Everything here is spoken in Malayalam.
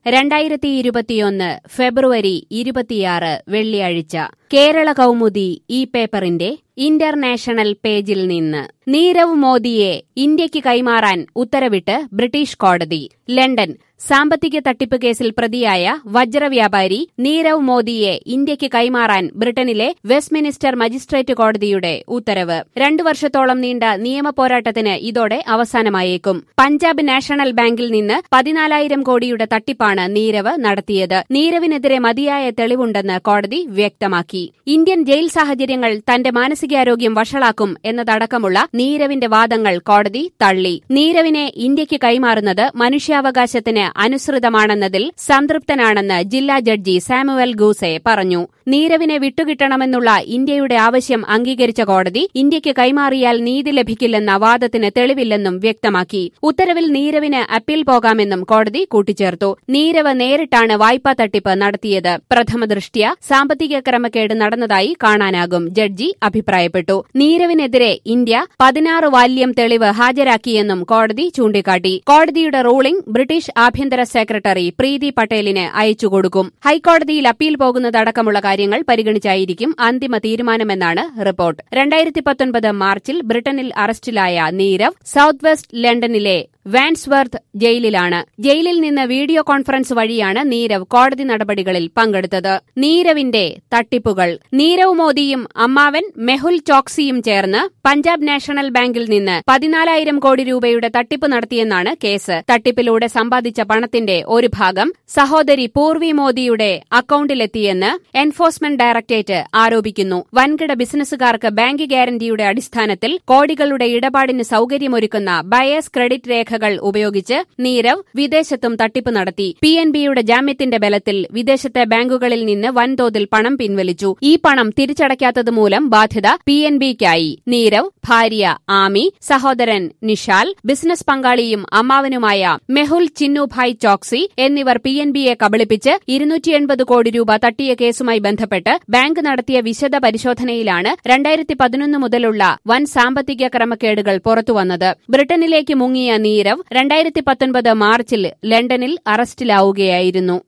രണ്ടായിരത്തി ഇരുപത്തിയൊന്ന് ഫെബ്രുവരി ഇരുപത്തിയാറ് വെള്ളിയാഴ്ച കേരള കൗമുദി ഈ പേപ്പറിന്റെ ഇന്റർനാഷണൽ പേജിൽ നിന്ന് നീരവ് മോദിയെ ഇന്ത്യക്ക് കൈമാറാൻ ഉത്തരവിട്ട് ബ്രിട്ടീഷ് കോടതി ലണ്ടൻ സാമ്പത്തിക തട്ടിപ്പ് കേസിൽ പ്രതിയായ വജ്രവ്യാപാരി നീരവ് മോദിയെ ഇന്ത്യക്ക് കൈമാറാൻ ബ്രിട്ടനിലെ വെസ്റ്റ്മിനിസ്റ്റർ മജിസ്ട്രേറ്റ് കോടതിയുടെ ഉത്തരവ് രണ്ടു വർഷത്തോളം നീണ്ട നിയമ പോരാട്ടത്തിന് ഇതോടെ അവസാനമായേക്കും പഞ്ചാബ് നാഷണൽ ബാങ്കിൽ നിന്ന് പതിനാലായിരം കോടിയുടെ തട്ടിപ്പാണ് നീരവ് നടത്തിയത് നീരവിനെതിരെ മതിയായ തെളിവുണ്ടെന്ന് കോടതി വ്യക്തമാക്കി ഇന്ത്യൻ ജയിൽ സാഹചര്യങ്ങൾ തന്റെ മാനസികാരോഗ്യം വഷളാക്കും എന്നതടക്കമുള്ള നീരവിന്റെ വാദങ്ങൾ കോടതി തള്ളി നീരവിനെ ഇന്ത്യക്ക് കൈമാറുന്നത് മനുഷ്യാവകാശത്തിന് അനുസൃതമാണെന്നതിൽ സംതൃപ്തനാണെന്ന് ജില്ലാ ജഡ്ജി സാമുവൽ ഗൂസെ പറഞ്ഞു നീരവിനെ വിട്ടുകിട്ടണമെന്നുള്ള ഇന്ത്യയുടെ ആവശ്യം അംഗീകരിച്ച കോടതി ഇന്ത്യക്ക് കൈമാറിയാൽ നീതി ലഭിക്കില്ലെന്ന വാദത്തിന് തെളിവില്ലെന്നും വ്യക്തമാക്കി ഉത്തരവിൽ നീരവിന് അപ്പീൽ പോകാമെന്നും കോടതി കൂട്ടിച്ചേർത്തു നീരവ് നേരിട്ടാണ് വായ്പാ തട്ടിപ്പ് നടത്തിയത് പ്രഥമദൃഷ്ട്യ സാമ്പത്തിക ക്രമക്കേട് നടന്നതായി കാണാനാകും ജഡ്ജി അഭിപ്രായപ്പെട്ടു നീരവിനെതിരെ ഇന്ത്യ പതിനാറ് വാല്യം തെളിവ് ഹാജരാക്കിയെന്നും കോടതി ചൂണ്ടിക്കാട്ടി കോടതിയുടെ റൂളിംഗ് ബ്രിട്ടീഷ് ആഭ്യന്തര സെക്രട്ടറി പ്രീതി പട്ടേലിന് അയച്ചുകൊടുക്കും ഹൈക്കോടതിയിൽ അപ്പീൽ പോകുന്നതടക്കമുള്ള കാര്യങ്ങൾ പരിഗണിച്ചായിരിക്കും അന്തിമ തീരുമാനമെന്നാണ് റിപ്പോർട്ട് രണ്ടായിരത്തി പത്തൊൻപത് മാർച്ചിൽ ബ്രിട്ടനിൽ അറസ്റ്റിലായ നീരവ് സൌത്ത് വെസ്റ്റ് ലണ്ടനിലെ വാൻസ്വർത്ത് ജയിലിലാണ് ജയിലിൽ നിന്ന് വീഡിയോ കോൺഫറൻസ് വഴിയാണ് നീരവ് കോടതി നടപടികളിൽ പങ്കെടുത്തത് നീരവിന്റെ തട്ടിപ്പുകൾ നീരവ് മോദിയും അമ്മാവൻ മെഹുൽ ചോക്സിയും ചേർന്ന് പഞ്ചാബ് നാഷണൽ ബാങ്കിൽ നിന്ന് പതിനാലായിരം കോടി രൂപയുടെ തട്ടിപ്പ് നടത്തിയെന്നാണ് കേസ് തട്ടിപ്പിലൂടെ സമ്പാദിച്ച പണത്തിന്റെ ഒരു ഭാഗം സഹോദരി പൂർവി മോദിയുടെ അക്കൌണ്ടിലെത്തിയെന്ന് എൻഫോഴ്സ്മെന്റ് ഡയറക്ടറേറ്റ് ആരോപിക്കുന്നു വൻകിട ബിസിനസ്സുകാർക്ക് ബാങ്ക് ഗ്യാരണ്ടിയുടെ അടിസ്ഥാനത്തിൽ കോടികളുടെ ഇടപാടിന് സൌകര്യമൊരുക്കുന്ന ബയേഴ്സ് ക്രെഡിറ്റ് രേഖകൾ ഉപയോഗിച്ച് നീരവ് വിദേശത്തും തട്ടിപ്പ് നടത്തി പി എൻ ബിയുടെ ജാമ്യത്തിന്റെ ബലത്തിൽ വിദേശത്തെ ബാങ്കുകളിൽ നിന്ന് വൻതോതിൽ പണം പിൻവലിച്ചു ഈ പണം തിരിച്ചടയ്ക്കാത്തത് മൂലം ബാധ്യത പി എൻ ബിക്കായി നീരവ് ഭാര്യ ആമി സഹോദരൻ നിഷാൽ ബിസിനസ് പങ്കാളിയും അമ്മാവനുമായ മെഹുൽ ചിന്നുഭായ് ചോക്സി എന്നിവർ പി എൻ ബിയെ കബളിപ്പിച്ച് ഇരുന്നൂറ്റി എൺപത് കോടി രൂപ തട്ടിയ കേസുമായി ബന്ധപ്പെട്ട് ബാങ്ക് നടത്തിയ വിശദ പരിശോധനയിലാണ് രണ്ടായിരത്തി പതിനൊന്ന് മുതലുള്ള വൻ സാമ്പത്തിക ക്രമക്കേടുകൾ പുറത്തുവന്നത് ബ്രിട്ടനിലേക്ക് മുങ്ങിയ നീരവ് രണ്ടായിരത്തി പത്തൊൻപത് മാർച്ചിൽ ലണ്ടനിൽ അറസ്റ്റിലാവുകയായിരുന്നു